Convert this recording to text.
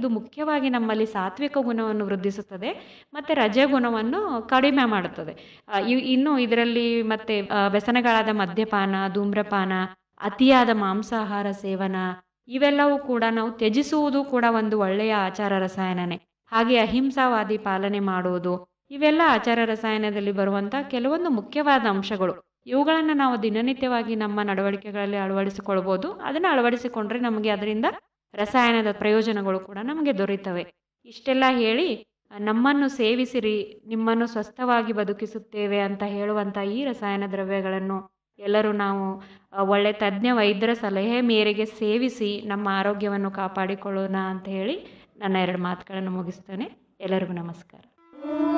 ಇದು ಮುಖ್ಯವಾಗಿ ನಮ್ಮಲ್ಲಿ ಸಾತ್ವಿಕ ಗುಣವನ್ನು ವೃದ್ಧಿಸುತ್ತದೆ ಮತ್ತು ರಜೆ ಗುಣವನ್ನು ಕಡಿಮೆ ಮಾಡುತ್ತದೆ ಆ, ಇವ್- ಇನ್ನು ಇದರಲ್ಲಿ ಮತ್ತೆ ಆ, ವ್ಯಸನಗಳಾದ ಮದ್ಯಪಾನ ಧೂಮ್ರಪಾನ ಅತಿಯಾದ ಮಾಂಸಾಹಾರ ಸೇವನ ಇವೆಲ್ಲವೂ ಕೂಡ ನಾವು ತ್ಯಜಿಸುವುದು ಕೂಡ ಒಂದು ಒಳ್ಳೆಯ ಆಚಾರ ರಸಾಯನನೇ ಹಾಗೆ ಅಹಿಂಸಾವಾದಿ ಪಾಲನೆ ಮಾಡುವುದು ಇವೆಲ್ಲ ಆಚಾರ ರಸಾಯನದಲ್ಲಿ ಬರುವಂಥ ಕೆಲವೊಂದು ಮುಖ್ಯವಾದ ಅಂಶಗಳು ಇವುಗಳನ್ನು ನಾವು ದಿನನಿತ್ಯವಾಗಿ ನಮ್ಮ ನಡವಳಿಕೆಗಳಲ್ಲಿ ಅಳವಡಿಸಿಕೊಳ್ಬೋದು ಅದನ್ನು ಅಳವಡಿಸಿಕೊಂಡ್ರೆ ನಮಗೆ ಅದರಿಂದ ರಸಾಯನದ ಪ್ರಯೋಜನಗಳು ಕೂಡ ನಮಗೆ ದೊರೀತವೆ ಇಷ್ಟೆಲ್ಲ ಹೇಳಿ ನಮ್ಮನ್ನು ಸೇವಿಸಿರಿ ನಿಮ್ಮನ್ನು ಸ್ವಸ್ಥವಾಗಿ ಬದುಕಿಸುತ್ತೇವೆ ಅಂತ ಹೇಳುವಂಥ ಈ ರಸಾಯನ ದ್ರವ್ಯಗಳನ್ನು ಎಲ್ಲರೂ ನಾವು ಆ, ಒಳ್ಳೆ ತಜ್ಞ ವೈದ್ಯರ ಸಲಹೆ ಮೇರೆಗೆ ಸೇವಿಸಿ ನಮ್ಮ ಆರೋಗ್ಯವನ್ನು ಕಾಪಾಡಿಕೊಳ್ಳೋಣ ಅಂತ ಹೇಳಿ ನನ್ನ ಎರಡು ಮಾತುಗಳನ್ನು ಮುಗಿಸ್ತೇನೆ ಎಲ್ಲರಿಗೂ ನಮಸ್ಕಾರ